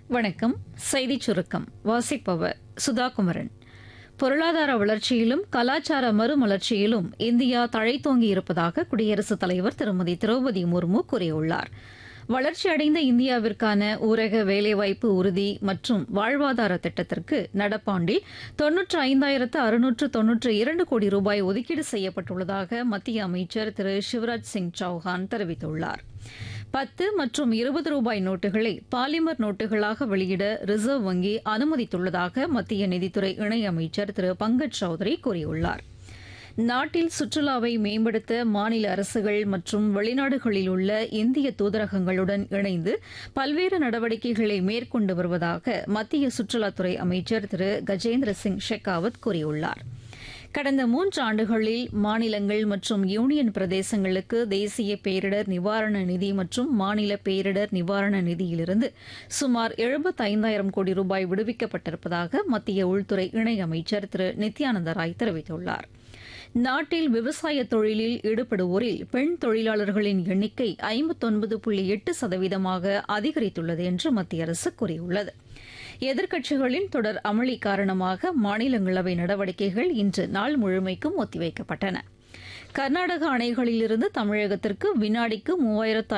வணக்கம் செய்திச் சுருக்கம் வாசிப்பவர் சுதாகுமரன் பொருளாதார வளர்ச்சியிலும் கலாச்சார மறுமலர்ச்சியிலும் இந்தியா தழைத்தோங்கி இருப்பதாக குடியரசுத் தலைவர் திருமதி திரௌபதி முர்மு கூறியுள்ளார் வளர்ச்சியடைந்த இந்தியாவிற்கான ஊரக வேலைவாய்ப்பு உறுதி மற்றும் வாழ்வாதார திட்டத்திற்கு நடப்பாண்டில் தொன்னூற்று ஐந்தாயிரத்து அறுநூற்று தொன்னூற்று இரண்டு கோடி ரூபாய் ஒதுக்கீடு செய்யப்பட்டுள்ளதாக மத்திய அமைச்சர் திரு சிவராஜ் சிங் சௌஹான் தெரிவித்துள்ளார் பத்து மற்றும் இருபது ரூபாய் நோட்டுகளை பாலிமர் நோட்டுகளாக வெளியிட ரிசர்வ் வங்கி அனுமதித்துள்ளதாக மத்திய நிதித்துறை இணையமைச்சர் திரு பங்கஜ் சௌத்ரி கூறியுள்ளார் நாட்டில் சுற்றுலாவை மேம்படுத்த மாநில அரசுகள் மற்றும் வெளிநாடுகளில் உள்ள இந்திய தூதரகங்களுடன் இணைந்து பல்வேறு நடவடிக்கைகளை மேற்கொண்டு வருவதாக மத்திய சுற்றுலாத்துறை அமைச்சர் திரு கஜேந்திர சிங் ஷெகாவத் கூறியுள்ளார் கடந்த மூன்று ஆண்டுகளில் மாநிலங்கள் மற்றும் யூனியன் பிரதேசங்களுக்கு தேசிய பேரிடர் நிவாரண நிதி மற்றும் மாநில பேரிடர் நிவாரண நிதியிலிருந்து சுமார் எழுபத்தைந்தாயிரம் கோடி ரூபாய் விடுவிக்கப்பட்டிருப்பதாக மத்திய உள்துறை இணையமைச்சர் திரு நித்யானந்த ராய் தெரிவித்துள்ளார் நாட்டில் விவசாய தொழிலில் ஈடுபடுவோரில் பெண் தொழிலாளர்களின் எண்ணிக்கை ஐம்பத்தொன்பது புள்ளி எட்டு சதவீதமாக அதிகரித்துள்ளது என்று மத்திய அரசு கூறியுள்ளது எதிர்க்கட்சிகளின் தொடர் அமளி காரணமாக மாநிலங்களவை நடவடிக்கைகள் இன்று நாள் முழுமைக்கும் ஒத்திவைக்கப்பட்டன கர்நாடக அணைகளிலிருந்து தமிழகத்திற்கு வினாடிக்கு மூவாயிரத்து